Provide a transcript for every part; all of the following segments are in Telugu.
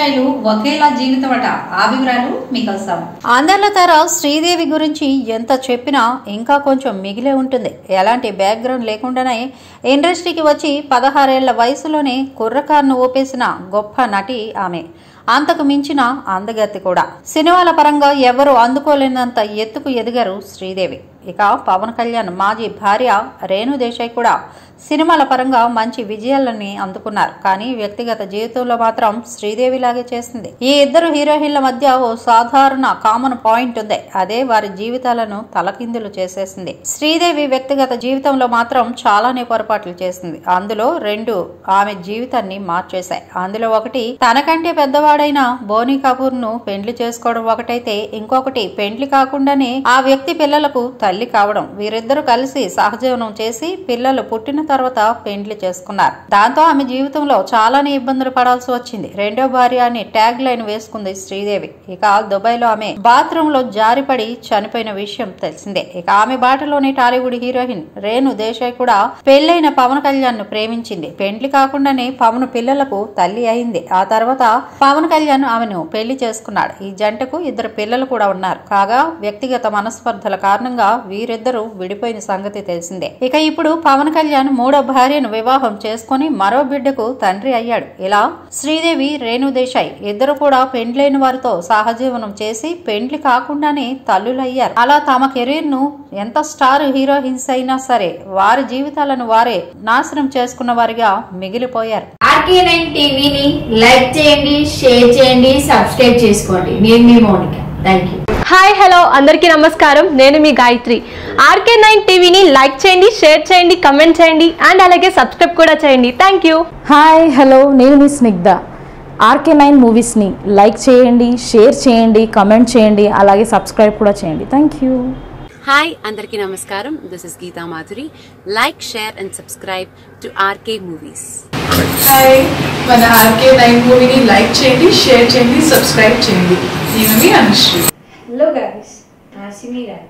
స్టైలు ఒకేలా జీవితం అట ఆ వివరాలు మీకోసం ఆంధ్రల తర శ్రీదేవి గురించి ఎంత చెప్పినా ఇంకా కొంచెం మిగిలే ఉంటుంది ఎలాంటి బ్యాక్గ్రౌండ్ లేకుండానే ఇండస్ట్రీకి వచ్చి పదహారేళ్ల వయసులోనే కుర్రకారును ఊపేసిన గొప్ప నటి ఆమె అంతకు మించిన అందగత్తి కూడా సినిమాల పరంగా ఎవరు అందుకోలేనంత ఎత్తుకు ఎదిగారు శ్రీదేవి ఇక పవన్ కళ్యాణ్ మాజీ భార్య రేణు దేశాయ్ కూడా సినిమాల పరంగా మంచి విజయాలని అందుకున్నారు కానీ వ్యక్తిగత జీవితంలో మాత్రం శ్రీదేవిలాగే చేసింది ఈ ఇద్దరు హీరోయిన్ల మధ్య ఓ సాధారణ కామన్ పాయింట్ ఉంది అదే వారి జీవితాలను తలకిందులు చేసేసింది శ్రీదేవి వ్యక్తిగత జీవితంలో మాత్రం చాలానే పొరపాట్లు చేసింది అందులో రెండు ఆమె జీవితాన్ని మార్చేశాయి అందులో ఒకటి తనకంటే పెద్దవాడైన బోనీ కపూర్ ను పెండ్లి చేసుకోవడం ఒకటైతే ఇంకొకటి పెండ్లి కాకుండానే ఆ వ్యక్తి పిల్లలకు తల్లి కావడం వీరిద్దరూ కలిసి సహజీవనం చేసి పిల్లలు పుట్టిన తర్వాత పెండ్లి చేసుకున్నారు దాంతో ఆమె జీవితంలో చాలానే ఇబ్బందులు పడాల్సి వచ్చింది రెండో భార్య అని ట్యాగ్ లైన్ వేసుకుంది శ్రీదేవి ఇక దుబాయ్ లో ఆమె బాత్రూమ్ లో జారిపడి చనిపోయిన విషయం తెలిసిందే ఇక ఆమె బాటలోని టాలీవుడ్ హీరోయిన్ రేణు దేశాయ్ కూడా పెళ్లైన పవన్ కళ్యాణ్ ను ప్రేమించింది పెండ్లి కాకుండానే పవన్ పిల్లలకు తల్లి అయింది ఆ తర్వాత పవన్ కళ్యాణ్ ఆమెను పెళ్లి చేసుకున్నాడు ఈ జంటకు ఇద్దరు పిల్లలు కూడా ఉన్నారు కాగా వ్యక్తిగత మనస్పర్ధల కారణంగా వీరిద్దరూ విడిపోయిన సంగతి తెలిసిందే ఇక ఇప్పుడు పవన్ కళ్యాణ్ మూడో భార్యను వివాహం చేసుకుని మరో బిడ్డకు తండ్రి అయ్యాడు ఇలా శ్రీదేవి రేణు దేశాయ్ ఇద్దరు కూడా పెండ్లైన వారితో సహజీవనం చేసి పెండ్లి కాకుండానే తల్లులయ్యారు అలా తమ కెరీర్ ను ఎంత స్టార్ హీరోయిన్స్ అయినా సరే వారి జీవితాలను వారే నాశనం చేసుకున్న వారిగా మిగిలిపోయారు ఆర్కే నైన్ టీవీని లైక్ చేయండి షేర్ చేయండి సబ్స్క్రైబ్ చేసుకోండి నేను మీ Mounika thank you hi hello అందరికీ నమస్కారం నేను మీ గాయత్రి ఆర్కే నైన్ టీవీని లైక్ చేయండి షేర్ చేయండి కమెంట్ చేయండి అండ్ అలాగే సబ్స్క్రైబ్ కూడా చేయండి థ్యాంక్ యూ హాయ్ హలో నేను మీ స్నిగ్ధ ఆర్కే నైన్ మూవీస్ని లైక్ చేయండి షేర్ చేయండి కమెంట్ చేయండి అలాగే సబ్స్క్రైబ్ కూడా చేయండి థ్యాంక్ యూ హాయ్ అందరికీ నమస్కారం this is Geeta Madhuri like share and subscribe to RK movies hi మన ఆర్కే నైన్ మూవీని లైక్ చేయండి షేర్ చేయండి సబ్స్క్రైబ్ చేయండి నేను మీ అనుశ్రీ హలో గైస్ నాసిమి గారు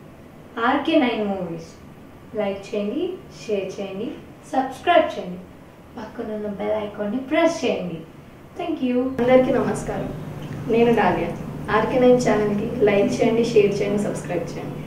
ఆర్కే నైన్ మూవీస్ లైక్ చేయండి షేర్ చేయండి సబ్స్క్రైబ్ చేయండి పక్కనున్న బెల్ ఐకాన్ని ప్రెస్ చేయండి థ్యాంక్ యూ అందరికీ నమస్కారం నేను డాలియా ఆర్కే నైన్ ఛానల్కి లైక్ చేయండి షేర్ చేయండి సబ్స్క్రైబ్ చేయండి